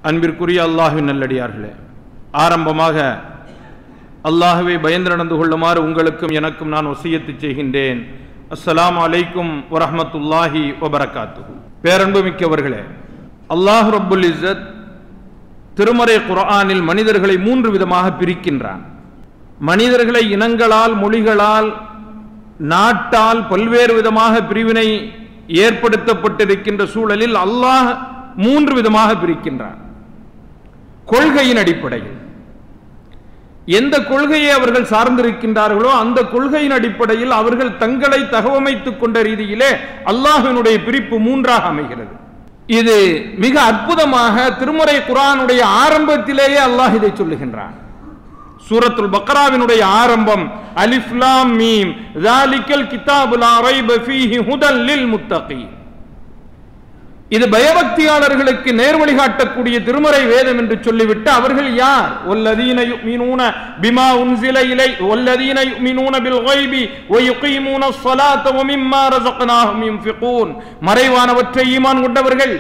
அன்பிற்குரிய அல்லாஹ்வின் நல்லடியார்களே ஆரம்பமாக அல்லாஹ்வை பயந்து நடந்து கொள்ளுமாறு உங்களுக்கும் எனக்கும் நான் வசியத்து செய்கின்றேன் அஸ்ஸலாமு அலைக்கும் வரஹ்மத்துல்லாஹி வபரகாத்துஹு பேரன்பு மிக்கவர்களே அல்லாஹ் ரப்புல் இஸ்ஸத் திருமறை குர்ஆனில் மனிதர்களை மூன்று விதமாக பிரிக்கின்றான் மனிதர்களை இனங்களால் மொழிகளால் நாட்டால் பல்வேறு விதமாக பிரிவினை ஏற்படுத்தப்பட்டிருக்கின்ற சூழலில் அல்லாஹ் மூன்று விதமாக பிரிக்கின்றான் கொள்கையின் அடிப்படையில் எந்த கொள்கையை அவர்கள் சார்ந்திருக்கின்றார்களோ அந்த கொள்கையின் அடிப்படையில் அவர்கள் தங்களை தகவமைத்துக் கொண்ட ரீதியிலே அல்லாஹினுடைய பிரிப்பு மூன்றாக அமைகிறது இது மிக அற்புதமாக திருமுறை குரானுடைய ஆரம்பத்திலேயே அல்லாஹ் இதை சொல்லுகின்றான் சூரத்துல் பக்ராவினுடைய ஆரம்பம் அலிஃப் லாம் மீம் ذَلِكَ الْكِتَابُ لَا رَيْبَ فِيهِ هُدًى لِلْمُتَّقِينَ இது பயபக்தியாளர்களுக்கு நேர்வழி காட்டக்கூடிய திருமறை வேதம் என்று சொல்லிவிட்டு அவர்கள் யார் வல்லதீன யுமினூன பிமா உன்சில இலை வல்லதீன யுமினூன பில் கைபி வயுகீமூன ஸலாத்த வமிம்மா ரஸக்னாஹும் யுன்ஃபிகூன் மறைவானவற்றை ஈமான் கொண்டவர்கள்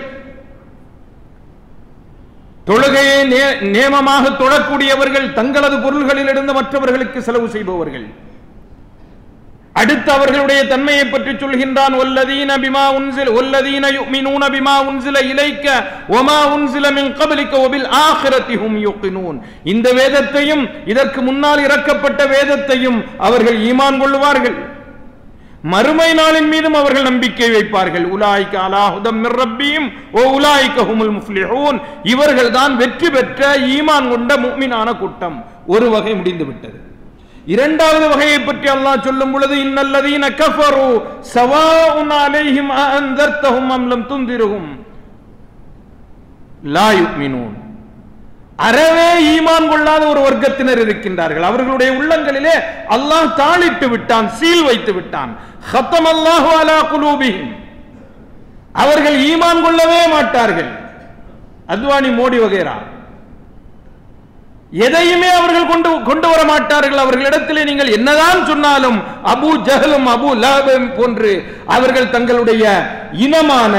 தொழுகையை நே- நேமமாக தொழக்கூடியவர்கள் தங்களது பொருள்களிலிருந்து மற்றவர்களுக்கு செலவு செய்பவர்கள் அடுத்து அவர்களுடைய தன்மையை பற்றி சொல்கின்றான் ஒல்லதீன பிமா உன்சில் ஒல்லதீன யுமினூன பிமா உன்சில இலைக்க ஒமா உன்சில மின் கபலிக்க ஒபில் ஆஹிரத்தி ஹும் யுக்கினூன் இந்த வேதத்தையும் இதற்கு முன்னால் இறக்கப்பட்ட வேதத்தையும் அவர்கள் ஈமான் கொள்வார்கள் மறுமை நாளின் மீதும் அவர்கள் நம்பிக்கை வைப்பார்கள் உலாய்க்க அலாஹுதம் மிர் ரப்பியும் ஓ உலாய்க்க ஹுமுல் முஃப்லிஹூன் இவர்கள் தான் வெற்றி பெற்ற ஈமான் கொண்ட முஃமினான கூட்டம் ஒரு வகை முடிந்து விட்டது இரண்டாவது வகையை பற்றி அல்லாஹ் சொல்லும் பொழுது இன்னல்லதீன கஃபரு சவாஉன் அலைஹிம் அன்தர்தஹும் அம் லம் துந்திருஹும் லா யுமினூன் அறவே ஈமான் கொள்ளாத ஒரு வர்க்கத்தினர் இருக்கின்றார்கள் அவர்களுடைய உள்ளங்களிலே அல்லாஹ் தாளிட்டு விட்டான் சீல் வைத்து விட்டான் ஹத்தம் அல்லாஹு அலா குலூபிஹிம் அவர்கள் ஈமான் கொள்ளவே மாட்டார்கள் அத்வானி மோடி வகைரா எதையுமே அவர்கள் கொண்டு கொண்டு வர மாட்டார்கள் அவர்களிடத்திலே நீங்கள் என்னதான் சொன்னாலும் அபு ஜஹலும் அபு லஹபும் போன்று அவர்கள் தங்களுடைய இனமான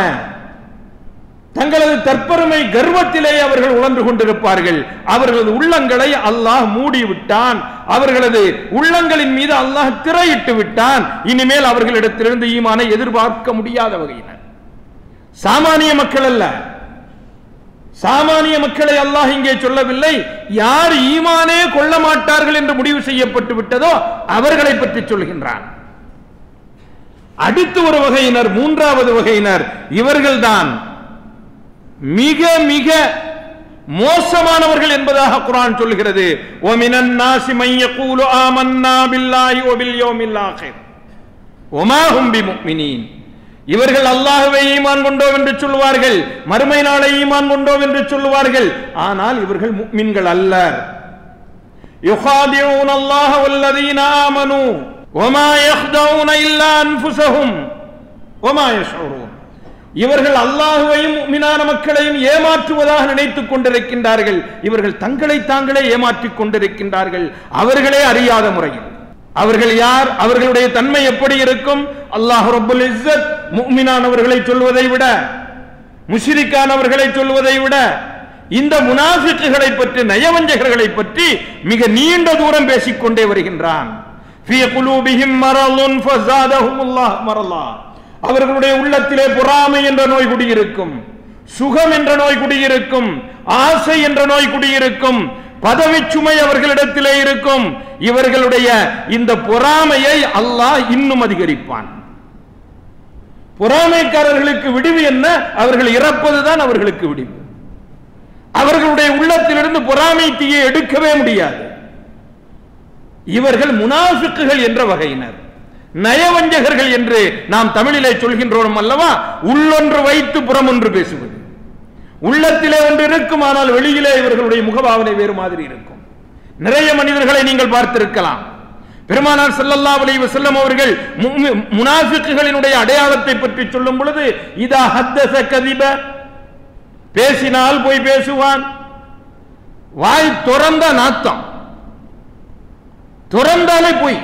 தங்களது தற்பெருமை கர்வத்திலே அவர்கள் உழன்று கொண்டிருப்பார்கள் அவர்களது உள்ளங்களை அல்லாஹ் மூடி விட்டான் அவர்களது உள்ளங்களின் மீது அல்லாஹ் திரையிட்டு விட்டான் இனிமேல் அவர்களிடத்திலிருந்து ஈமானை எதிர்பார்க்க முடியாத வகையினர் சாமானிய மக்கள் அல்ல சாமானிய மக்களை அல்லாஹ் இங்கே சொல்லவில்லை யார் ஈமானே கொள்ள மாட்டார்கள் என்று முடிவு செய்யப்பட்டு விட்டதோ அவர்களை பற்றி சொல்கின்றான் அடுத்து ஒரு வகையினர் மூன்றாவது வகையினர் இவர்கள்தான் மிக மிக மோசமானவர்கள் என்பதாக குர்ஆன் சொல்கிறது ஒமினன் நாசி மைய கூலு ஆமன்னா பில்லாஹி ஒபில் யோமில் ஆகிர் ஒமா ஹும் பிமுக்மினீன் இவர்கள் அல்லாஹ்வை ஈமான் கொண்டோம் என்று சொல்லுவார்கள் மறுமை நாளை ஈமான் கொண்டோம் என்று சொல்லுவார்கள் ஆனால் இவர்கள் முக்மின்கள் அல்லர் يخادعون الله والذين آمنوا وما يخدعون إلا أنفسهم وما يشعرون இவர்கள் அல்லாஹுவையும் முஃமினான மக்களையும் ஏமாற்றுவதாக நினைத்துக் கொண்டிருக்கின்றார்கள் இவர்கள் தங்களை தாங்களே ஏமாற்றிக் கொண்டிருக்கின்றார்கள் அவர்களே அறியாத முறையில் அவர்கள் யார் அவர்களுடைய தன்மை எப்படி இருக்கும் அல்லாஹ் ரப்புல் இஸ்ஸத் முஃமினானவர்களை சொல்வதை விட முஷ்ரிக்கானவர்களை சொல்வதை விட இந்த முனாஃபிக்குகளை பற்றி நயவஞ்சகர்களை பற்றி மிக நீண்ட தூரம் பேசிக்கொண்டே வருகின்றான் ஃபீ குலூபிஹிம் மரலுன் ஃபஸாதஹுமுல்லாஹ் மரலா அவர்களுடைய உள்ளத்திலே பொறாமை என்ற நோய் குடியிருக்கும் சுகம் என்ற நோய் குடியிருக்கும் ஆசை என்ற நோய் குடியிருக்கும் பதவி சுமை அவர்களிடத்திலே இருக்கும் இவர்களுடைய இந்த பொறாமையை அல்லாஹ் இன்னும் அதிகரிப்பான் பொறாமைக்காரர்களுக்கு விடிவு என்ன அவர்கள் இறப்பதுதான் அவர்களுக்கு விடிவு அவர்களுடைய உள்ளத்திலிருந்து பொறாமை தீயை எடுக்கவே முடியாது இவர்கள் முனாஃபிக்குகள் என்ற வகையினர் நயவஞ்சகர்கள் என்று நாம் தமிழிலே சொல்கின்றோம் அல்லவா உள்ளொன்று வைத்து புறமொன்று பேசுவது உள்ளத்திலே ஒன்று இருக்கும் ஆனால் வெளியிலே இவர்களுடைய முகபாவனை வேறு மாதிரி இருக்கும் நிறைய மனிதர்களை நீங்கள் பார்த்திருக்கலாம் பெருமானார் ஸல்லல்லாஹு அலைஹி வஸல்லம் அவர்கள் முஃமி- முனாஃபிக்குகளினுடைய அடையாளத்தை பற்றி சொல்லும் பொழுது இதா ஹத்தஸ கதிப பேசினால் போய் பேசுவான் வாய் துறந்த நாத்தம் துறந்தாலே போய்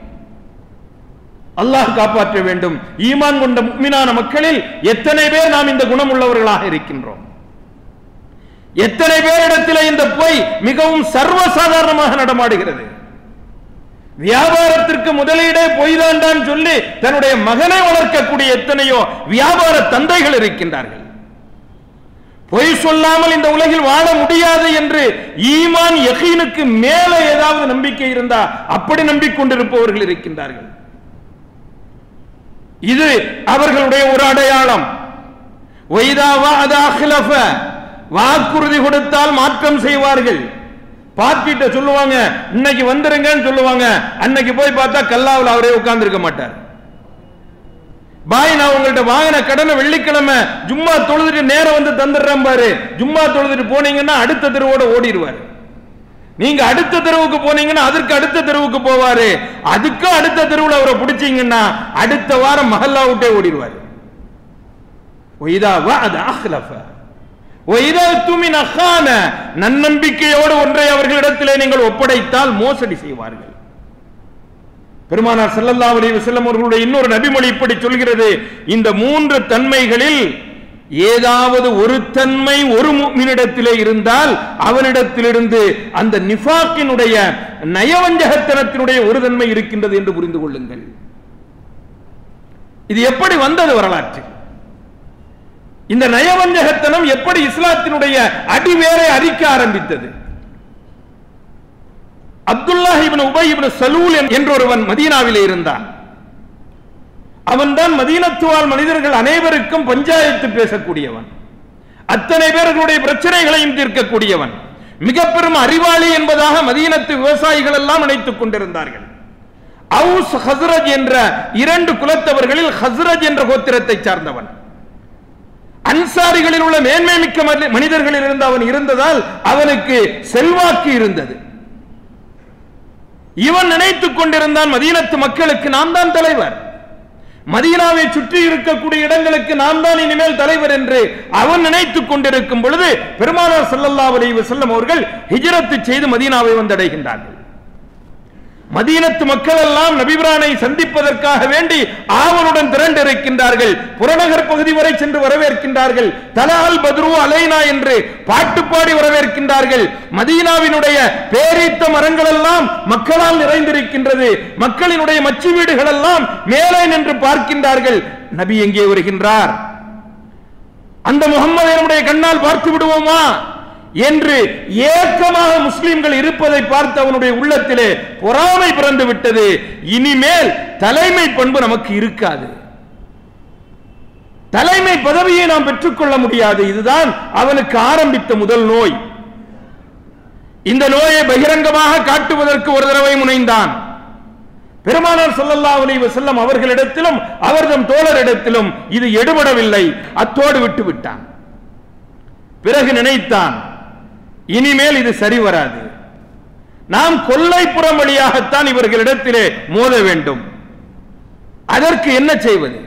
அல்லாஹ் காப்பாற்ற வேண்டும் ஈமான் கொண்ட முக்மினான மக்களில் எத்தனை பேர் நாம் இந்த குணம் உள்ளவர்களாக இருக்கின்றோம் எத்தனை பேரிடத்திலே இந்த பொய் மிகவும் சர்வசாதாரணமாக நடமாடுகிறது வியாபாரத்திற்கு முதலீடே பொய் தாண்டான்னு சொல்லி தன்னுடைய மகனை வளர்க்கக்கூடிய எத்தனையோ வியாபார தந்தைகள் இருக்கின்றார்கள் பொய் சொல்லாமல் இந்த உலகில் வாழ முடியாது என்று ஈமான் யகீனுக்கு மேலே ஏதாவது நம்பிக்கை இருந்தா அப்படி நம்பிக்கொண்டிருப்பவர்கள் இருக்கின்றார்கள் இது அவர்களுடைய ஒரு அடையாளம் ஒய்தாவா அது அஹ்லஃப வாக்குறுதி கொடுத்தால் மாற்றம் செய்வார்கள் பார்ட்டிட்ட சொல்லுவாங்க இன்னைக்கு வந்துருங்கன்னு சொல்லுவாங்க அன்னைக்கு போய் பார்த்தா கல்லாவில் அவரே உட்கார்ந்து இருக்க மாட்டார் பாய் நான் உங்கள்ட்ட வாங்கின கடனை வெள்ளிக்கிழமை ஜும்மா தொழுதுட்டு நேரம் வந்து தந்துடுறேன் பாரு ஜும்மா தொழுதுட்டு போனீங்கன்னா அடுத்த தெருவோட ஓடிடுவார் நீங்க அடுத்த தெருவுக்கு போனீங்கன்னா அதற்கு அடுத்த தெருவுக்கு போவாரு அதுக்கு அடுத்த தெருவுல அவரை பிடிச்சீங்கன்னா அடுத்த வாரம் மஹல்லா விட்டே ஓடிடுவாரு ஒய்தாவா அது அஹ்லஃப ஒய்தா துமின் அஹான நன்னம்பிக்கையோடு ஒன்றை அவர்களிடத்திலே நீங்கள் ஒப்படைத்தால் மோசடி செய்வார்கள் பெருமானார் ஸல்லல்லாஹு அலைஹி வஸல்லம் அவர்களுடைய இன்னொரு நபிமொழி இப்படி சொல்கிறது இந்த மூன்று தன்மைகளில் ஏதாவது ஒரு தன்மை ஒரு முஃமினிடத்திலே இருந்தால் அவனிடத்திலிருந்து அந்த நிஃபாக்கினுடைய நயவஞ்சகத்தனத்தினுடைய ஒரு தன்மை இருக்கின்றது என்று புரிந்து கொள்ளுங்கள் இது எப்படி வந்தது வரலாற்றில் இந்த நயவஞ்சகத்தனம் எப்படி இஸ்லாத்தினுடைய அடிவேரை அரிக்க ஆரம்பித்தது அப்துல்லாஹ் இப்னு உபை இப்னு சலூல் என்றொருவன் மதீனாவிலே இருந்தான் அவன்தான் மதீனத்துவால் மனிதர்கள் அனைவருக்கும் பஞ்சாயத்து பேசக்கூடியவன் அத்தனை பேர்களுடைய பிரச்சனைகளையும் தீர்க்கக்கூடியவன் மிக பெரும் அறிவாளி என்பதாக மதீனத்து விவசாயிகள் எல்லாம் நினைத்துக் கொண்டிருந்தார்கள் அவுஸ் ஹஸ்ரஜ் என்ற இரண்டு குலத்தவர்களில் ஹஸ்ரஜ் என்ற கோத்திரத்தை சார்ந்தவன் அன்சாரிகளில் உள்ள மேன்மை மிக்க மனி- மனிதர்களில் இருந்து அவன் இருந்ததால் அவனுக்கு செல்வாக்கு இருந்தது இவன் நினைத்துக் கொண்டிருந்தான் மதீனத்து மக்களுக்கு நாம் தான் தலைவர் மதீனாவை சுற்றி இருக்கக்கூடிய இடங்களுக்கு நாம் தான் இனிமேல் தலைவர் என்று அவன் நினைத்துக் கொண்டிருக்கும் பொழுது பெருமானார் ஸல்லல்லாஹு அலைஹி வஸல்லம் அவர்கள் ஹிஜ்ரத்து செய்து மதீனாவை வந்தடைகின்றார்கள் மதீனத்து மக்கள் எல்லாம் நபிபிரானை சந்திப்பதற்காக வேண்டி ஆவலுடன் திரண்டிருக்கின்றார்கள் புறநகர் பகுதி வரை சென்று வரவேற்கின்றார்கள் தலால் பத்ரு அலைனா என்று பாட்டு பாடி வரவேற்கின்றார்கள் மதீனாவினுடைய பேரீத்த மரங்கள் எல்லாம் மக்களால் நிறைந்திருக்கின்றது மக்களினுடைய மச்சு வீடுகள் எல்லாம் மேலே நின்று பார்க்கின்றார்கள் நபி எங்கே வருகின்றார் அந்த முகம்மது கண்ணால் பார்த்து விடுவோமா என்று ஏக்கமாக முஸ்லிம்கள் இருப்பதை பார்த்து அவனுடைய உள்ளத்திலே பொறாமை பிறந்து விட்டது இனிமேல் தலைமை பண்பு நமக்கு இருக்காது தலைமை பதவியை நாம் பெற்றுக்கொள்ள முடியாது இதுதான் அவனுக்கு ஆரம்பித்த முதல் நோய் இந்த நோயை பகிரங்கமாக காட்டுவதற்கு ஒரு தடவை முனைந்தான் பெருமானார் ஸல்லல்லாஹு அலைஹி வஸல்லம் அவர்களிடத்திலும் அவர்தம் தோழரிடத்திலும் இது எடுபடவில்லை அத்தோடு விட்டு விட்டான் பிறகு நினைத்தான் இனிமேல் இது சரி வராது நாம் கொல்லைப்புறம் வழியாகத்தான் இவர்களிடத்திலே மோத வேண்டும் அதற்கு என்ன செய்வது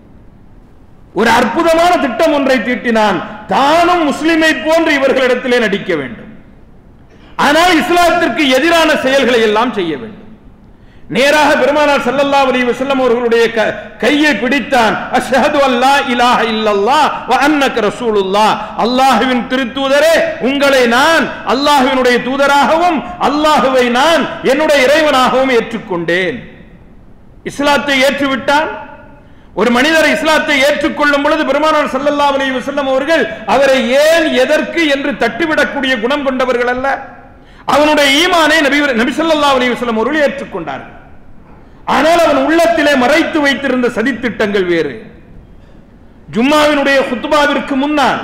ஒரு அற்புதமான திட்டம் ஒன்றை தீட்டினான் தானும் முஸ்லிமை போன்று இவர்களிடத்திலே நடிக்க வேண்டும் ஆனால் இஸ்லாத்திற்கு எதிரான செயல்களை எல்லாம் செய்ய வேண்டும் நேராக பெருமானார் ஸல்லல்லாஹு அலைஹி வஸல்லம் அவர்களுடைய க- கையை பிடித்தான் அஷ்ஹது அல்லா இலாஹ இல்லல்லாஹ் வ அன்னக ரசூலுல்லாஹ் அல்லாஹ்வின் திருத்தூதரே உங்களை நான் அல்லாஹ்வினுடைய தூதராகவும் அல்லாஹ்வை நான் என்னுடைய இறைவனாகவும் ஏற்றுக்கொண்டேன் இஸ்லாத்தை ஏற்றுவிட்டான் ஒரு மனிதர் இஸ்லாத்தை ஏற்றுக்கொள்ளும் பொழுது பெருமானார் ஸல்லல்லாஹு அலைஹி வஸல்லம் அவர்கள் அவரை ஏன் எதற்கு என்று தட்டிவிடக்கூடிய குணம் கொண்டவர்கள் அல்ல அவனுடைய ஈமானை நபி நபி ஸல்லல்லாஹு அலைஹி வஸல்லம் அவர்கள் ஏற்றுக்கொண்டார்கள் ஆனால் அவன் உள்ளத்திலே மறைத்து வைத்திருந்த சதித்திட்டங்கள் வேறு ஜும்மாவினுடைய குத்துபாவிற்கு முன்னால்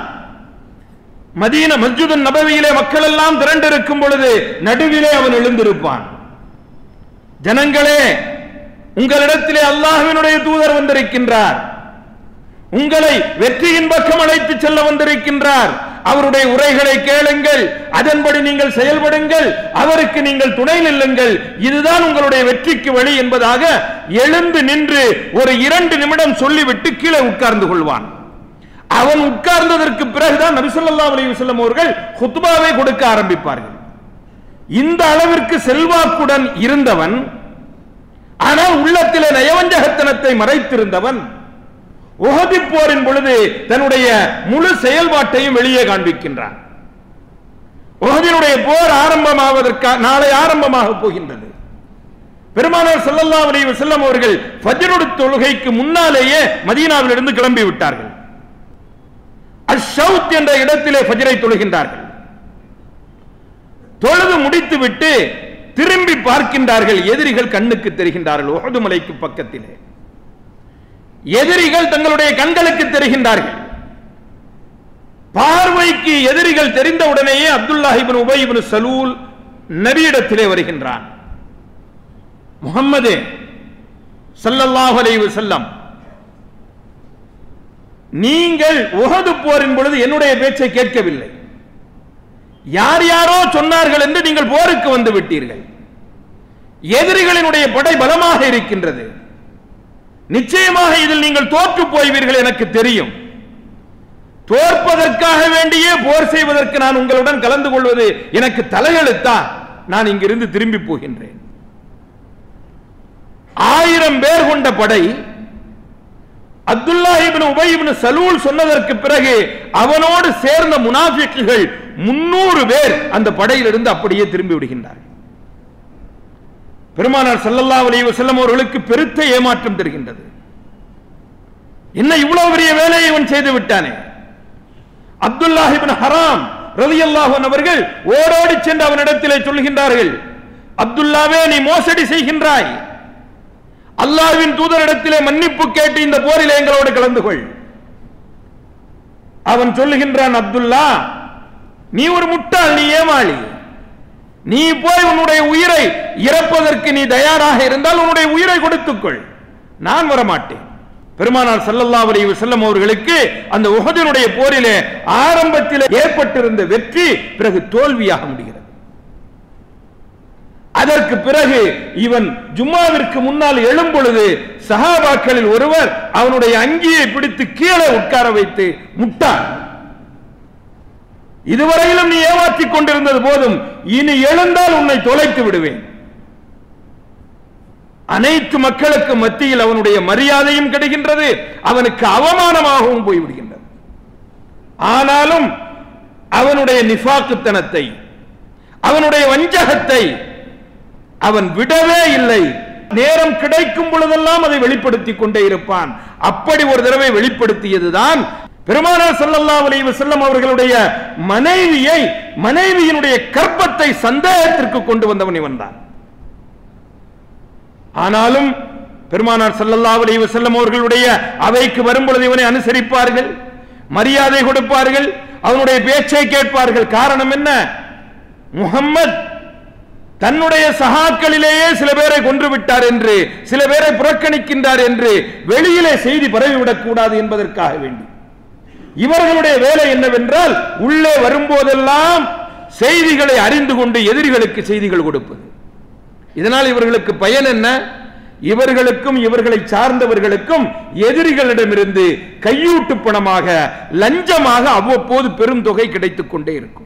மதீன மஸ்ஜிது நபவியிலே மக்கள் எல்லாம் திரண்டிருக்கும் பொழுது நடுவிலே அவன் எழுந்திருப்பான் ஜனங்களே உங்களிடத்திலே அல்லாஹ்வினுடைய தூதர் வந்திருக்கின்றார் உங்களை வெற்றியின் பக்கம் அழைத்து செல்ல வந்திருக்கின்றார் அவருடைய உரைகளை கேளுங்கள் அதன்படி நீங்கள் செயல்படுங்கள் அவருக்கு நீங்கள் துணை நில்லுங்கள் இதுதான் உங்களுடைய வெற்றிக்கு வழி என்பதாக எழுந்து நின்று ஒரு இரண்டு நிமிடம் சொல்லிவிட்டு கீழே உட்கார்ந்து கொள்வான் அவன் உட்கார்ந்ததற்கு பிறகுதான் நபிசல்லா அலைஹி வஸல்லம் அவர்கள் ஹுத்பாவை கொடுக்க ஆரம்பிப்பார்கள் இந்த அளவிற்கு செல்வாக்குடன் இருந்தவன் ஆனால் உள்ளத்திலே நயவஞ்சகத்தனத்தை மறைத்திருந்தவன் உஹதி போரின் பொழுது தன்னுடைய முழு செயல்பாட்டையும் வெளியே காண்பிக்கின்றான் உஹதினுடைய போர் ஆரம்பமாவதற்கா நாளை ஆரம்பமாக போகின்றது பெருமானார் ஸல்லல்லாஹு அலைஹி வஸல்லம் அவர்கள் ஃபஜ்ருடைய தொழுகைக்கு முன்னாலேயே மதீனாவிலிருந்து கிளம்பி விட்டார்கள் அஷவுத் என்ற இடத்திலே ஃபஜ்ரை தொழுகின்றார்கள் தொழுது முடித்துவிட்டு திரும்பி பார்க்கின்றார்கள் எதிரிகள் கண்ணுக்கு தெரிகின்றார்கள் உஹது மலைக்கு பக்கத்திலே எதிரிகள் தங்களுடைய கண்களுக்கு தெரிகின்றார்கள் பார்வைக்கு எதிரிகள் தெரிந்தவுடனேயே அப்துல்லா இப்னு உபை இப்னு சலூல் நபியிடத்திலே வருகின்றான் முகம்மது ஸல்லல்லாஹு அலைஹி வஸல்லம் நீங்கள் உஹது போரின் பொழுது என்னுடைய பேச்சை கேட்கவில்லை யார் யாரோ சொன்னார்கள் என்று நீங்கள் போருக்கு வந்து விட்டீர்கள் எதிரிகளினுடைய படை பலமாக இருக்கின்றது நிச்சயமாக இதில் நீங்கள் தோற்று போய்வீர்கள் எனக்கு தெரியும் தோற்பதற்காக வேண்டியே போர் செய்வதற்கு நான் உங்களுடன் கலந்து கொள்வது எனக்கு தலையெழுத்தா நான் இங்கிருந்து திரும்பி போகின்றேன் ஆயிரம் பேர் கொண்ட படை அப்துல்லா இப்னு உபை இப்னு சலூல் சொன்னதற்கு பிறகு அவனோடு சேர்ந்த முனாஃபிக்குகள் முன்னூறு பேர் அந்த படையிலிருந்து அப்படியே திரும்பி விடுகின்றார்கள் பெருமானார் ஸல்லல்லாஹு அலைஹி வஸல்லம் அவர்களுக்கு பெருத்த ஏமாற்றம் தருகின்றது என்ன இவ்வளவு பெரிய வேலையை இவன் செய்து விட்டானே அப்துல்லாஹ் இப்னு ஹராம் ரலியல்லாஹு அன்ஹு அவர்கள் ஓடோடி சென்று அவனிடத்திலே சொல்கின்றார்கள் அப்துல்லாவே நீ மோசடி செய்கின்றாய் அல்லாஹ்வின் தூதரிடத்திலே மன்னிப்பு கேட்டு இந்த போரிலே எங்களோடு கலந்து கொள் அவன் சொல்லுகின்றான் அப்துல்லா நீ ஒரு முட்டாள் நீ ஏமாளி நீ போய் உன்னுடைய உயிரை இறப்பதற்கு நீ தயாராக இருந்தால் உன்னுடைய உயிரை கொடுத்துக்கொள் நான் வரமாட்டேன் பெருமானார் ஸல்லல்லாஹு அலைஹி வஸல்லம் அவர்களுக்கு அந்த உஹதினுடைய போரிலே ஆரம்பத்தில் ஏற்பட்டிருந்த வெற்றி பிறகு தோல்வியாக முடிகிறது அதற்கு பிறகு இவன் ஜும்மாவிற்கு முன்னால் எழும் பொழுது சஹாபாக்களில் ஒருவர் அவனுடைய அங்கியை பிடித்து கீழே உட்கார வைத்து முட்டான் இதுவரையிலும் நீ ஏமாற்றிக் கொண்டிருந்தது போதும் இனி எழுந்தால் உன்னை தொலைத்து விடுவேன் அனைத்து மக்களுக்கு மத்தியில் அவனுடைய மரியாதையும் கிடைக்கின்றது அவனுக்கு அவமானமாகவும் போய்விடுகின்றது ஆனாலும் அவனுடைய நிஃபாக்குத்தனத்தை அவனுடைய வஞ்சகத்தை அவன் விடவே இல்லை நேரம் கிடைக்கும் பொழுதெல்லாம் அதை வெளிப்படுத்திக் கொண்டே இருப்பான் அப்படி ஒரு தடவை வெளிப்படுத்தியதுதான் பெருமானார் ஸல்லல்லாஹு அலைஹி வஸல்லம் அவர்களுடைய மனைவியை மனைவியினுடைய கற்பத்தை சந்தேகத்திற்கு கொண்டு வந்தவன் இவன் தான் ஆனாலும் பெருமானார் ஸல்லல்லாஹு அலைஹி வஸல்லம் அவர்களுடைய அவைக்கு வரும் பொழுது இவனை அனுசரிப்பார்கள் மரியாதை கொடுப்பார்கள் அவனுடைய பேச்சை கேட்பார்கள் காரணம் என்ன முகம்மது தன்னுடைய சகாக்களிலேயே சில பேரை கொன்று விட்டார் என்று சில பேரை புறக்கணிக்கின்றார் என்று வெளியிலே செய்தி பரவிவிடக் கூடாது என்பதற்காக வேண்டி இவர்களுடைய வேலை என்னவென்றால் உள்ளே வரும்போதெல்லாம் செய்திகளை அறிந்து கொண்டு எதிரிகளுக்கு செய்திகள் கொடுப்பது இதனால் இவர்களுக்கு பயன் என்ன இவர்களுக்கும் இவர்களை சார்ந்தவர்களுக்கும் எதிரிகளிடமிருந்து கையூட்டு பணமாக லஞ்சமாக அவ்வப்போது பெரும் தொகை கிடைத்துக் கொண்டே இருக்கும்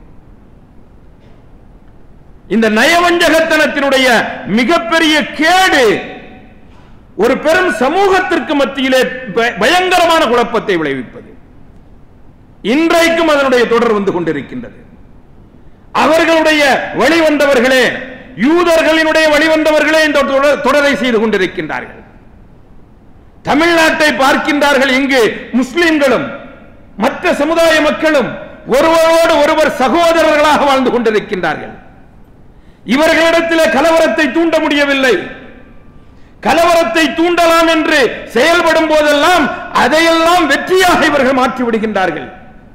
இந்த நயவஞ்சகத்தனத்தினுடைய மிகப்பெரிய கேடு ஒரு பெரும் சமூகத்திற்கு மத்தியிலே ப- பயங்கரமான குழப்பத்தை விளைவிப்பது இன்றைக்கும் அதனுடைய தொடர் வந்து கொண்டிருக்கின்றது அவர்களுடைய வழிவந்தவர்களே யூதர்களினுடைய வழிவந்தவர்களே இந்த தொடர்- தொடரை செய்து கொண்டிருக்கின்றார்கள் தமிழ்நாட்டை பார்க்கின்றார்கள் இங்கு முஸ்லிம்களும் மற்ற சமுதாய மக்களும் ஒருவரோடு ஒருவர் சகோதரர்களாக வாழ்ந்து கொண்டிருக்கின்றார்கள் இவர்களிடத்தில் கலவரத்தை தூண்ட முடியவில்லை கலவரத்தை தூண்டலாம் என்று செயல்படும் போதெல்லாம் அதையெல்லாம் வெற்றியாக இவர்கள் மாற்றி விடுகின்றார்கள்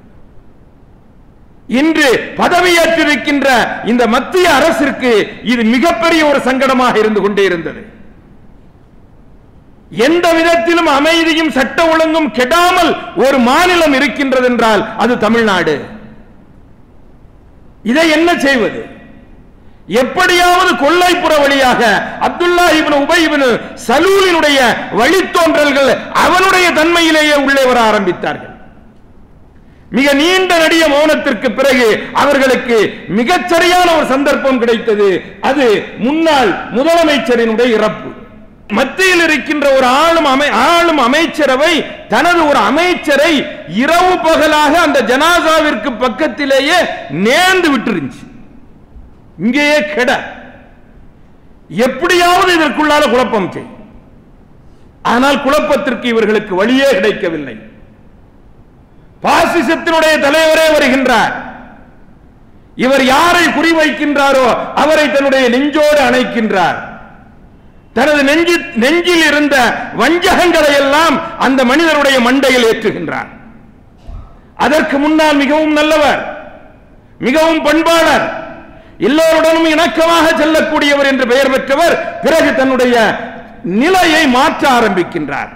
இன்று பதவியேற்றிருக்கின்ற இந்த மத்திய அரசிற்கு இது மிகப்பெரிய ஒரு சங்கடமாக இருந்து கொண்டே இருந்தது எந்த விதத்திலும் அமைதியும் சட்ட ஒழுங்கும் கெடாமல் ஒரு மாநிலம் இருக்கின்றது என்றால் அது தமிழ்நாடு இதை என்ன செய்வது எப்படியாவது கொள்ளைப்புற வழியாக அப்துல்லா இப்னு உபை இப்னு சலூலினுடைய வழித்தோன்றல்கள் அவனுடைய தன்மையிலேயே உள்ளே வர ஆரம்பித்தார்கள் மிக நீண்ட நடிக மௌனத்திற்கு பிறகு அவர்களுக்கு மிகச் சரியான ஒரு சந்தர்ப்பம் கிடைத்தது அது முன்னாள் முதலமைச்சரினுடைய இறப்பு மத்தியில் இருக்கின்ற ஒரு ஆளும் அமை ஆளும் அமைச்சரவை தனது ஒரு அமைச்சரை இரவு பகலாக அந்த ஜனாசாவிற்கு பக்கத்திலேயே நேர்ந்து விட்டுருந்துச்சு இங்கேயே கெட எப்படியாவது இதற்குள்ளால குழப்பம் செய் ஆனால் குழப்பத்திற்கு இவர்களுக்கு வழியே கிடைக்கவில்லை பாசிசத்தினுடைய தலைவரே வருகின்றார் இவர் யாரை குறிவைக்கின்றாரோ அவரை தன்னுடைய நெஞ்சோடு அணைக்கின்றார் தனது நெஞ்சு நெஞ்சில் இருந்த வஞ்சகங்களை எல்லாம் அந்த மனிதருடைய மண்டையில் ஏற்றுகின்றார் அதற்கு முன்னால் மிகவும் நல்லவர் மிகவும் பண்பாளர் எல்லோருடனும் இணக்கமாக செல்லக்கூடியவர் என்று பெயர் பெற்றவர் பிறகு தன்னுடைய நிலையை மாற்ற ஆரம்பிக்கின்றார்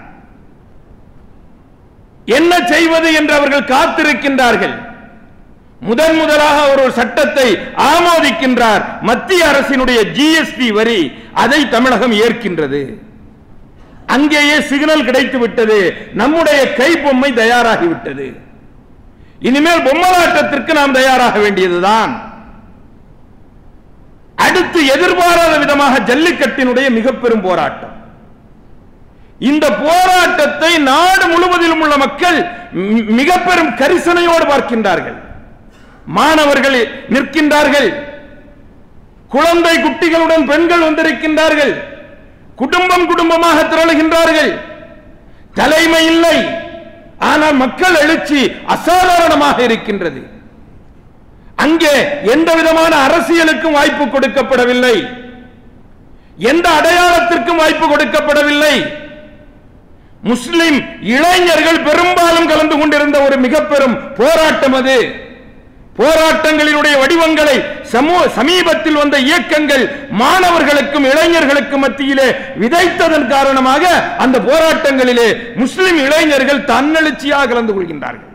என்ன செய்வது என்று அவர்கள் காத்திருக்கின்றார்கள் முதன் முதலாக அவர் ஒரு சட்டத்தை ஆமோதிக்கின்றார் மத்திய அரசினுடைய ஜிஎஸ்டி வரி அதை தமிழகம் ஏற்கின்றது அங்கேயே சிக்னல் கிடைத்து விட்டது நம்முடைய கைப்பொம்மை தயாராகிவிட்டது இனிமேல் பொம்மலாட்டத்திற்கு நாம் தயாராக வேண்டியதுதான் அடுத்து எதிர்பாராத விதமாக ஜல்லிக்கட்டினுடைய மிக பெரும் போராட்டம் இந்த போராட்டத்தை நாடு முழுவதிலும் உள்ள மக்கள் மி- மிக பெரும் கரிசனையோடு பார்க்கின்றார்கள் மாணவர்கள் நிற்கின்றார்கள் குழந்தை குட்டிகளுடன் பெண்கள் வந்திருக்கின்றார்கள் குடும்பம் குடும்பமாக திரளுகின்றார்கள் தலைமை இல்லை ஆனால் மக்கள் எழுச்சி அசாதாரணமாக இருக்கின்றது அங்கே எந்த விதமான அரசியலுக்கும் வாய்ப்பு கொடுக்கப்படவில்லை எந்த அடையாளத்திற்கும் வாய்ப்பு கொடுக்கப்படவில்லை முஸ்லிம் இளைஞர்கள் பெரும்பாலும் கலந்து கொண்டிருந்த ஒரு மிக பெரும் போராட்டம் அது போராட்டங்களினுடைய வடிவங்களை சமூக சமீபத்தில் வந்த இயக்கங்கள் மாணவர்களுக்கும் இளைஞர்களுக்கும் மத்தியிலே விதைத்ததன் காரணமாக அந்த போராட்டங்களிலே முஸ்லிம் இளைஞர்கள் தன்னெழுச்சியாக கலந்து கொள்கின்றார்கள்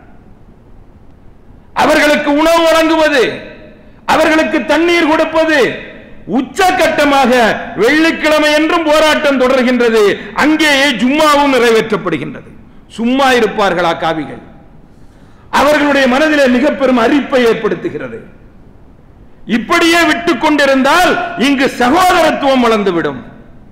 அவர்களுக்கு உணவு வழங்குவது அவர்களுக்கு தண்ணீர் கொடுப்பது உச்சகட்டமாக வெள்ளிக்கிழமை என்றும் போராட்டம் தொடர்கின்றது அங்கேயே ஜும்மாவும் நிறைவேற்றப்படுகின்றது சும்மா இருப்பார்களா காவிகள் அவர்களுடைய மனதிலே மிக பெரும் அரிப்பை ஏற்படுத்துகிறது இப்படியே விட்டுக் கொண்டிருந்தால் இங்கு சகோதரத்துவம் வளர்ந்துவிடும்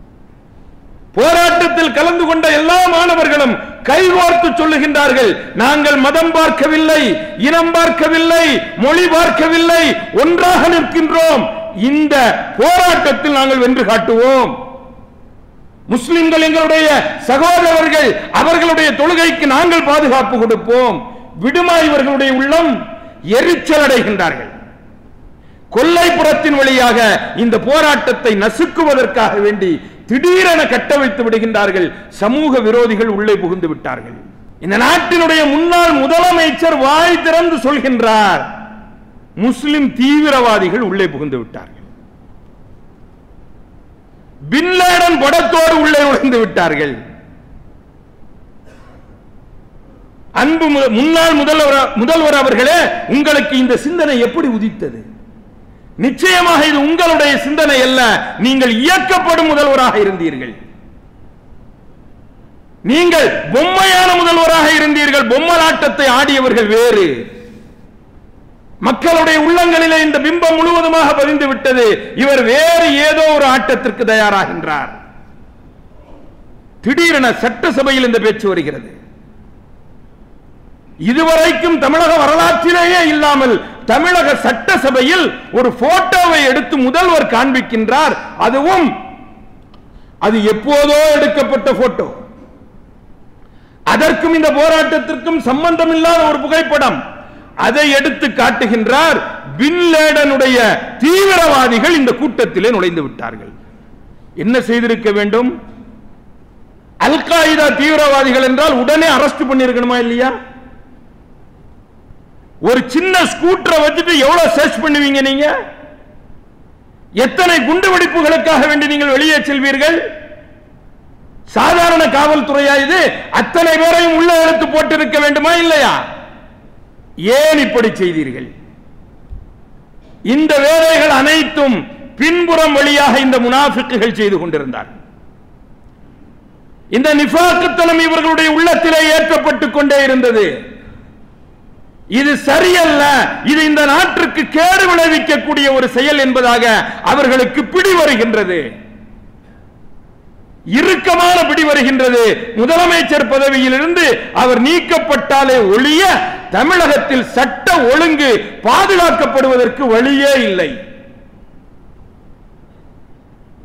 போராட்டத்தில் கலந்து கொண்ட எல்லா மாணவர்களும் கைகோர்த்து சொல்லுகின்றார்கள் நாங்கள் மதம் பார்க்கவில்லை இனம் பார்க்கவில்லை மொழி பார்க்கவில்லை ஒன்றாக நிற்கின்றோம் இந்த போராட்டத்தில் நாங்கள் வென்று காட்டுவோம் முஸ்லிம்கள் எங்களுடைய சகோதரர்கள் அவர்களுடைய தொழுகைக்கு நாங்கள் பாதுகாப்பு கொடுப்போம் விடுமா இவர்களுடைய உள்ளம் எரிச்சல் அடைகின்றார்கள் கொல்லைப்புறத்தின் வழியாக இந்த போராட்டத்தை நசுக்குவதற்காக வேண்டி திடீரென கட்டவிழ்த்து விடுகின்றார்கள் சமூக விரோதிகள் உள்ளே புகுந்து விட்டார்கள் இந்த நாட்டினுடைய முன்னாள் முதலமைச்சர் வாய் திறந்து சொல்கின்றார் முஸ்லிம் தீவிரவாதிகள் உள்ளே புகுந்து விட்டார்கள் பின்லேடன் படத்தோடு உள்ளே நுழைந்து விட்டார்கள் அன்பு மு- முன்னாள் முதல்வர் முதல்வர் அவர்களே உங்களுக்கு இந்த சிந்தனை எப்படி உதித்தது நிச்சயமாக இது உங்களுடைய சிந்தனை அல்ல நீங்கள் இயக்கப்படும் முதல்வராக இருந்தீர்கள் நீங்கள் பொம்மையான முதல்வராக இருந்தீர்கள் பொம்மலாட்டத்தை ஆடியவர்கள் வேறு மக்களுடைய உள்ளங்களிலே இந்த பிம்பம் முழுவதுமாக பதிந்து விட்டது இவர் வேறு ஏதோ ஒரு ஆட்டத்திற்கு தயாராகின்றார் திடீரென சட்டசபையில் இந்த பேச்சு வருகிறது இதுவரைக்கும் தமிழக வரலாற்றிலேயே இல்லாமல் தமிழக சட்டசபையில் ஒரு போட்டோவை எடுத்து முதல்வர் காண்பிக்கின்றார் அதுவும் அது எப்போதோ எடுக்கப்பட்ட போட்டோ அதற்கும் இந்த போராட்டத்திற்கும் சம்பந்தம் இல்லாத ஒரு புகைப்படம் அதை எடுத்து காட்டுகின்றார் பின் லேடனுடைய தீவிரவாதிகள் இந்த கூட்டத்திலே நுழைந்து விட்டார்கள் என்ன செய்திருக்க வேண்டும் அல் காயிதா தீவிரவாதிகள் என்றால் உடனே அரெஸ்ட் பண்ணிருக்கணுமா இல்லையா ஒரு சின்ன ஸ்கூட்டரை வச்சுட்டு எவ்வளவு சர்ச் பண்ணுவீங்க நீங்க எத்தனை குண்டு வெடிப்புகளுக்காக வேண்டி நீங்கள் வெளியே செல்வீர்கள் சாதாரண காவல்துறையா இது அத்தனை பேரையும் உள்ள எடுத்து போட்டிருக்க வேண்டுமா இல்லையா ஏன் இப்படி செய்தீர்கள் இந்த வேலைகள் அனைத்தும் பின்புறம் வழியாக இந்த முனாஃபிக்குகள் செய்து கொண்டிருந்தார்கள் இந்த நிஃபாக்குத்தனம் இவர்களுடைய உள்ளத்திலே ஏற்றப்பட்டுக் கொண்டே இருந்தது இது சரியல்ல இது இந்த நாட்டிற்கு கேடு விளைவிக்கக்கூடிய ஒரு செயல் என்பதாக அவர்களுக்கு பிடி வருகின்றது இறுக்கமான பிடி வருகின்றது முதலமைச்சர் பதவியிலிருந்து அவர் நீக்கப்பட்டாலே ஒழிய தமிழகத்தில் சட்ட ஒழுங்கு பாதுகாக்கப்படுவதற்கு வழியே இல்லை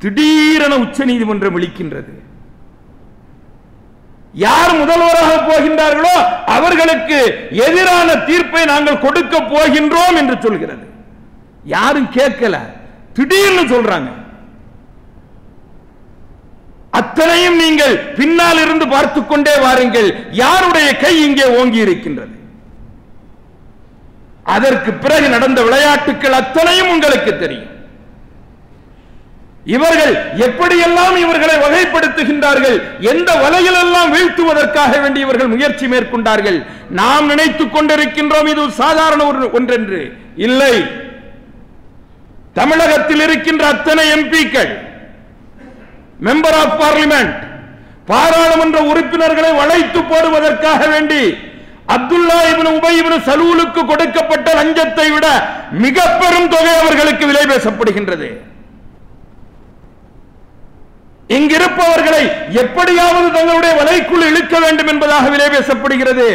திடீரென உச்ச நீதிமன்றம் விழிக்கின்றது யார் முதல்வராக போகின்றார்களோ அவர்களுக்கு எதிரான தீர்ப்பை நாங்கள் கொடுக்க போகின்றோம் என்று சொல்கிறது யாரும் கேட்கல திடீர்னு சொல்றாங்க அத்தனையும் நீங்கள் பின்னால் இருந்து பார்த்துக் கொண்டே வாருங்கள் யாருடைய கை இங்கே ஓங்கி இருக்கின்றது அதற்கு பிறகு நடந்த விளையாட்டுகள் அத்தனையும் உங்களுக்கு தெரியும் இவர்கள் எப்படியெல்லாம் இவர்களை வகைப்படுத்துகின்றார்கள் எந்த வலையிலெல்லாம் வீழ்த்துவதற்காக வேண்டி இவர்கள் முயற்சி மேற்கொண்டார்கள் நாம் நினைத்துக் கொண்டிருக்கின்றோம் இது ஒரு சாதாரண ஒரு ஒன்றென்று இல்லை தமிழகத்தில் இருக்கின்ற அத்தனை எம்பிக்கள் மெம்பர் ஆஃப் பார்லிமெண்ட் பாராளுமன்ற உறுப்பினர்களை வளைத்து போடுவதற்காக வேண்டி அப்துல்லா இப்னு உபை இப்னு சலூலுக்கு கொடுக்கப்பட்ட லஞ்சத்தை விட மிக பெரும் தொகை அவர்களுக்கு விலை பேசப்படுகின்றது இங்கிருப்பவர்களை எப்படியாவது தங்களுடைய வலைக்குள் இழுக்க வேண்டும் என்பதாக விலை பேசப்படுகிறது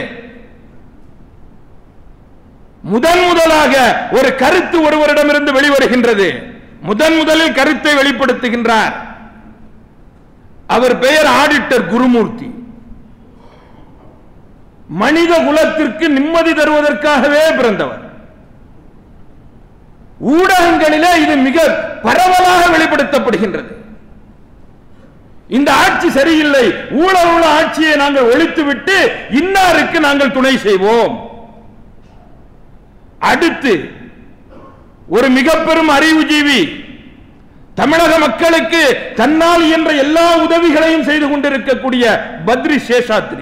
முதன் முதலாக ஒரு கருத்து ஒருவரிடமிருந்து வெளிவருகின்றது முதன் முதலில் கருத்தை வெளிப்படுத்துகின்றார் அவர் பெயர் ஆடிட்டர் குருமூர்த்தி மனித குலத்திற்கு நிம்மதி தருவதற்காகவே பிறந்தவர் ஊடகங்களிலே இது மிக பரவலாக வெளிப்படுத்தப்படுகின்றது இந்த ஆட்சி சரியில்லை ஊழல் உள்ள ஆட்சியை நாங்கள் ஒழித்துவிட்டு இன்னாருக்கு நாங்கள் துணை செய்வோம் அடுத்து ஒரு மிக பெரும் அறிவுஜீவி தமிழக மக்களுக்கு தன்னால் என்ற எல்லா உதவிகளையும் செய்து கொண்டிருக்கக்கூடிய பத்ரி சேஷாத்ரி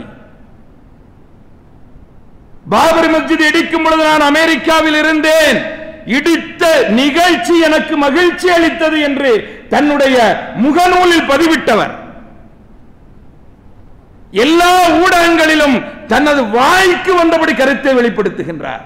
பாபர் மஸ்ஜித் இடிக்கும் பொழுது நான் அமெரிக்காவில் இருந்தேன் இடித்த நிகழ்ச்சி எனக்கு மகிழ்ச்சி அளித்தது என்று தன்னுடைய முகநூலில் பதிவிட்டவர் எல்லா ஊடகங்களிலும் தனது வாய்க்கு வந்தபடி கருத்தை வெளிப்படுத்துகின்றார்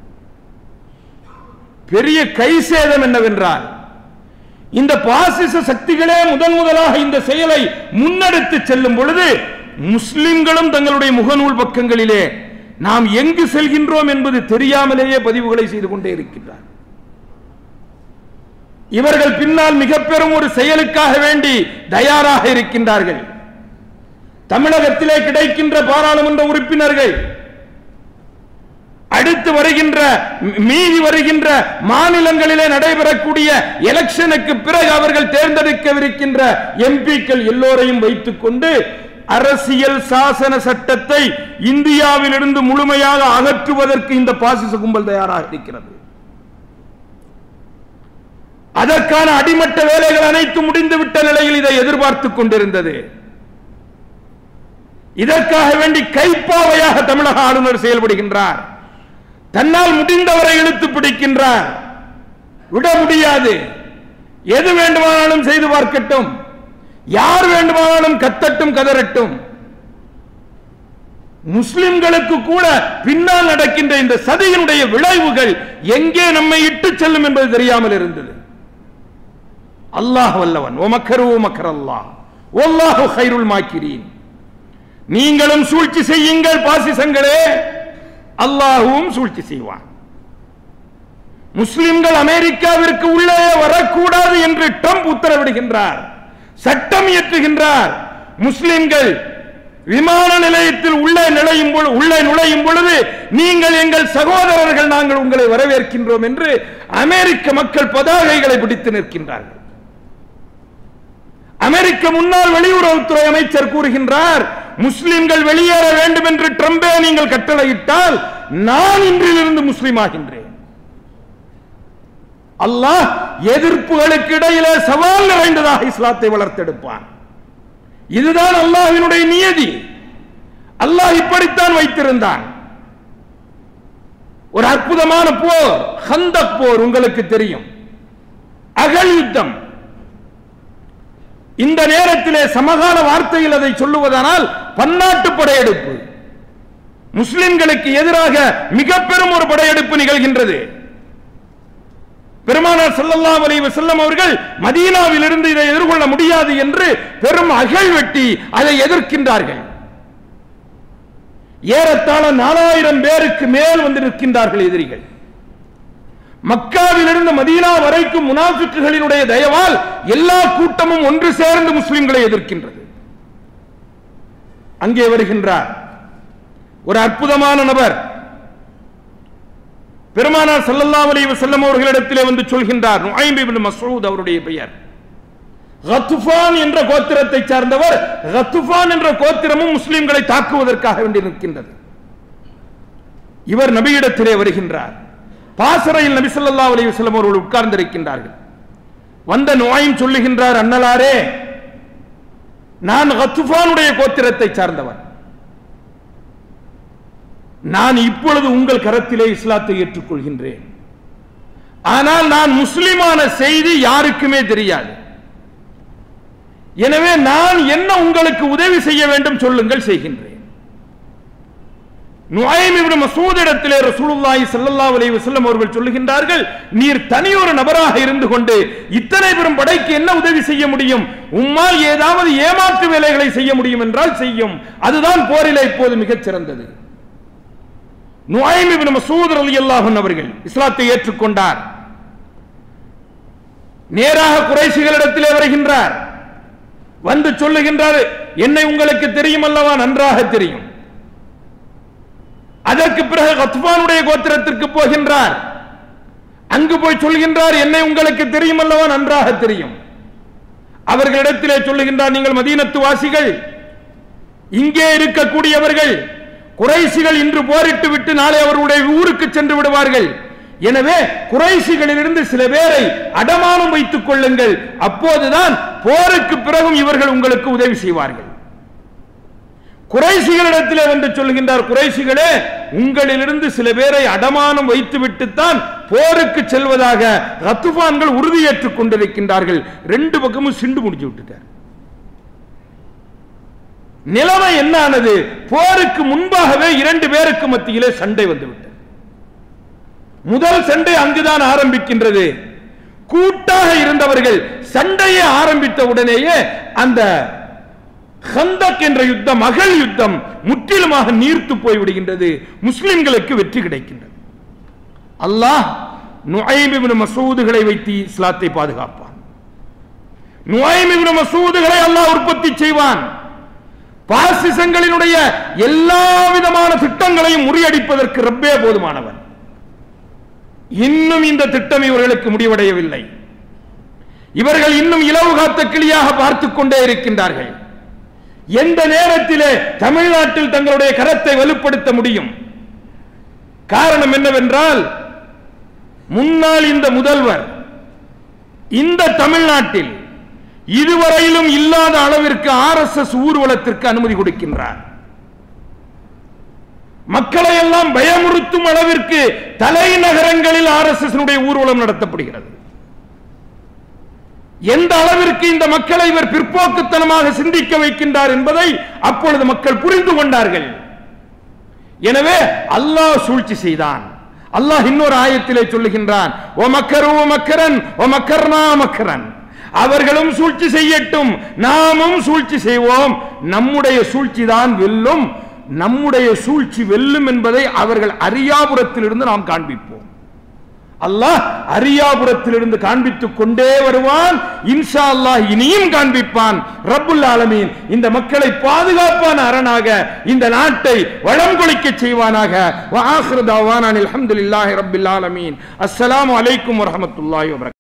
பெரிய கை சேதம் என்னவென்றால் இந்த பாசிச சக்திகளே முதன் முதலாக இந்த செயலை முன்னெடுத்து செல்லும் பொழுது முஸ்லிம்களும் தங்களுடைய முகநூல் பக்கங்களிலே நாம் எங்கு செல்கின்றோம் என்பது தெரியாமலேயே பதிவுகளை செய்து கொண்டே இருக்கின்றார் இவர்கள் பின்னால் மிக பெரும் ஒரு செயலுக்காக வேண்டி தயாராக இருக்கின்றார்கள் தமிழகத்திலே கிடைக்கின்ற பாராளுமன்ற உறுப்பினர்கள் அடுத்து வருகின்ற மீதி வருகின்ற மாநிலங்களிலே நடைபெறக்கூடிய எலெக்ஷனுக்கு பிறகு அவர்கள் தேர்ந்தெடுக்கவிருக்கின்ற எம்பிக்கள் எல்லோரையும் வைத்துக் கொண்டு அரசியல் சாசன சட்டத்தை இந்தியாவிலிருந்து முழுமையாக அகற்றுவதற்கு இந்த பாசிச கும்பல் தயாராக இருக்கிறது அதற்கான அடிமட்ட வேலைகள் அனைத்தும் முடிந்துவிட்ட நிலையில் இதை எதிர்பார்த்துக் கொண்டிருந்தது இதற்காக வேண்டி கைப்பாவையாக தமிழக ஆளுநர் செயல்படுகின்றார் தன்னால் முடிந்தவரை இழுத்து பிடிக்கின்றார் விட முடியாது எது வேண்டுமானாலும் செய்து பார்க்கட்டும் யார் வேண்டுமானாலும் கத்தட்டும் கதறட்டும் முஸ்லிம்களுக்கு கூட பின்னால் நடக்கின்ற இந்த சதியினுடைய விளைவுகள் எங்கே நம்மை இட்டு செல்லும் என்பது தெரியாமல் இருந்தது அல்லாஹ் வல்லவன் ஓ மக்கரு ஓ மக்கர் அல்லாஹ் ஒல்லாஹு ஹைருல் மாக்கிறீன் நீங்களும் சூழ்ச்சி செய்யுங்கள் பாசிசங்களே அல்லாஹுவும் சூழ்ச்சி செய்வான் முஸ்லிம்கள் அமெரிக்காவிற்கு உள்ளே வரக்கூடாது என்று ட்ரம்ப் உத்தரவிடுகின்றார் சட்டம் இயற்றுகின்றார் முஸ்லிம்கள் விமான நிலையத்தில் உள்ளே நுழையும் பொழுது உள்ளே நுழையும் பொழுது நீங்கள் எங்கள் சகோதரர்கள் நாங்கள் உங்களை வரவேற்கின்றோம் என்று அமெரிக்க மக்கள் பதாகைகளை பிடித்து நிற்கின்றார்கள் அமெரிக்க முன்னாள் வெளியுறவுத்துறை அமைச்சர் கூறுகின்றார் முஸ்லிம்கள் வெளியேற வேண்டும் என்று ட்ரம்பே நீங்கள் கட்டளையிட்டால் நான் இன்றிலிருந்து முஸ்லிம் ஆகின்றேன் அல்லாஹ் எதிர்ப்புகளுக்கு இடையிலே சவால் நிறைந்ததாக இஸ்லாத்தை வளர்த்தெடுப்பான் இதுதான் அல்லாஹ்வினுடைய நியதி அல்லாஹ் இப்படித்தான் வைத்திருந்தான் ஒரு அற்புதமான போர் ஹந்தக் போர் உங்களுக்கு தெரியும் அகல் யுத்தம் இந்த நேரத்திலே சமகால வார்த்தையில் அதை சொல்லுவதானால் பன்னாட்டு படையெடுப்பு முஸ்லிம்களுக்கு எதிராக மிக பெரும் ஒரு படையெடுப்பு நிகழ்கின்றது பெருமானார் ஸல்லல்லாஹு அலைஹி வஸல்லம் அவர்கள் மதீனாவில் இருந்து இதை எதிர்கொள்ள முடியாது என்று பெரும் அகழ் வெட்டி அதை எதிர்க்கின்றார்கள் ஏறத்தாழ நாலாயிரம் பேருக்கு மேல் வந்து நிற்கின்றார்கள் எதிரிகள் மக்காவிலிருந்து மதீனா வரைக்கும் முனாஃபிக்குகளினுடைய தயவால் எல்லா கூட்டமும் ஒன்று சேர்ந்து முஸ்லிம்களை எதிர்க்கின்றது அங்கே வருகின்றார் ஒரு அற்புதமான நபர் பெருமானார் ஸல்லல்லாஹு அலைஹி வஸல்லம் அவர்களிடத்திலே வந்து சொல்கின்றார் நுஐம் இப்னு மஸ்ஊத் அவருடைய பெயர் கத்துஃபான் என்ற கோத்திரத்தை சார்ந்தவர் கத்துஃபான் என்ற கோத்திரமும் முஸ்லிம்களை தாக்குவதற்காக வேண்டி நிற்கின்றது இவர் நபியிடத்திலே வருகின்றார் பாசறையில் நபி ஸல்லல்லாஹு அலைஹி வஸல்லம் அவர்கள் உட்கார்ந்திருக்கின்றார்கள் வந்த நுஐம் சொல்லுகின்றார் அண்ணலாரே நான் கத்துஃபானுடைய கோத்திரத்தை சார்ந்தவன் நான் இப்பொழுது உங்கள் கரத்திலே இஸ்லாத்தை ஏற்றுக்கொள்கின்றேன் ஆனால் நான் முஸ்லிமான செய்தி யாருக்குமே தெரியாது எனவே நான் என்ன உங்களுக்கு உதவி செய்ய வேண்டும் சொல்லுங்கள் செய்கின்றேன் நுழைம் இப்னு மசூத் இடத்திலே ரசூலுல்லாஹி ஸல்லல்லாஹு அலைஹி வஸல்லம் அவர்கள் சொல்லுகின்றார்கள் நீர் தனியொரு நபராக இருந்து கொண்டு இத்தனை பெரும் படைக்கு என்ன உதவி செய்ய முடியும் உம்மால் ஏதாவது ஏமாற்று வேலைகளை செய்ய முடியும் என்றால் செய்யும் அதுதான் போரிலே இப்போது மிகச் சிறந்தது நுழைம் இப்னு மசூத் ரலியல்லாஹு அன்ஹு அவர்கள் இஸ்லாத்தை ஏற்றுக்கொண்டார் நேராக குறைசிகளிடத்திலே வருகின்றார் வந்து சொல்லுகின்றார் என்னை உங்களுக்கு தெரியும் அல்லவா நன்றாக தெரியும் அதற்கு பிறகு கத்பானுடைய கோத்திரத்திற்கு போகின்றார் அங்கு போய் சொல்கின்றார் என்னை உங்களுக்கு தெரியும் அல்லவா நன்றாக தெரியும் அவர்களிடத்திலே சொல்லுகின்றார் நீங்கள் மதீனத்து வாசிகள் இங்கே இருக்கக்கூடியவர்கள் குறைசிகள் இன்று போரிட்டு விட்டு நாளை அவர்களுடைய ஊருக்கு சென்று விடுவார்கள் எனவே குறைசிகளிலிருந்து சில பேரை அடமானம் வைத்துக் கொள்ளுங்கள் அப்போதுதான் போருக்கு பிறகும் இவர்கள் உங்களுக்கு உதவி செய்வார்கள் குறைசிகளிடத்திலே வந்து சொல்கின்றார் குறைசிகளே உங்களிலிருந்து சில பேரை அடமானம் வைத்துவிட்டுத்தான் போருக்கு செல்வதாக ரத்துபான்கள் உறுதியேற்றுக் கொண்டிருக்கின்றார்கள் ரெண்டு பக்கமும் சிண்டு முடிச்சு விட்டுட்டார் நிலைமை என்ன ஆனது போருக்கு முன்பாகவே இரண்டு பேருக்கு மத்தியிலே சண்டை வந்துவிட்டது முதல் சண்டை அங்குதான் ஆரம்பிக்கின்றது கூட்டாக இருந்தவர்கள் சண்டையை ஆரம்பித்த உடனேயே அந்த ஹந்தக் என்ற யுத்தம் அகல் யுத்தம் முற்றிலுமாக நீர்த்து போய் விடுகின்றது முஸ்லிம்களுக்கு வெற்றி கிடைக்கின்றது அல்லாஹ் நுஐம் இப்னு மசூதுகளை வைத்து இஸ்லாத்தை பாதுகாப்பான் நுஐம் இப்னு மசூதுகளை அல்லாஹ் உற்பத்தி செய்வான் பாசிசங்களினுடைய எல்லா விதமான திட்டங்களையும் முறியடிப்பதற்கு ரப்பே போதுமானவன் இன்னும் இந்த திட்டம் இவர்களுக்கு முடிவடையவில்லை இவர்கள் இன்னும் இலவு காத்த கிளியாக பார்த்துக் கொண்டே இருக்கின்றார்கள் எந்த நேரத்திலே தமிழ்நாட்டில் தங்களுடைய கரத்தை வலுப்படுத்த முடியும் காரணம் என்னவென்றால் முன்னாள் இந்த முதல்வர் இந்த தமிழ்நாட்டில் இதுவரையிலும் இல்லாத அளவிற்கு ஆர் எஸ் எஸ் ஊர்வலத்திற்கு அனுமதி கொடுக்கின்றார் மக்களை எல்லாம் பயமுறுத்தும் அளவிற்கு தலைநகரங்களில் ஆர் எஸ் எஸ் ஊர்வலம் நடத்தப்படுகிறது எந்த அளவிற்கு இந்த மக்களை இவர் பிற்போக்குத்தனமாக சிந்திக்க வைக்கின்றார் என்பதை அப்பொழுது மக்கள் புரிந்து கொண்டார்கள் எனவே அல்லாஹ் சூழ்ச்சி செய்தான் அல்லாஹ் இன்னொரு ஆயத்திலே சொல்லுகின்றான் ஓ மக்கரு ஓ மக்கரன் ஓ மக்கர்னா மக்கரன் அவர்களும் சூழ்ச்சி செய்யட்டும் நாமும் சூழ்ச்சி செய்வோம் நம்முடைய சூழ்ச்சி தான் வெல்லும் நம்முடைய சூழ்ச்சி வெல்லும் என்பதை அவர்கள் அரியாபுரத்திலிருந்து நாம் காண்பிப்போம் அல்லாஹ் அரியாபுரத்திலிருந்து காண்பித்துக் கொண்டே வருவான் இன்ஷா அல்லாஹ் இனியும் காண்பிப்பான் ரப்புல் ஆலமீன் இந்த மக்களை பாதுகாப்பான அரணாக இந்த நாட்டை வளம் கொளிக்க செய்வானாக வ ஆஹிரு தாவானா அல்ஹம்துலில்லாஹி ரப்பில் ஆலமீன் அஸ்ஸலாமு அலைக்கும் வரஹ்மத்துல்லாஹி வபரகாத்துஹு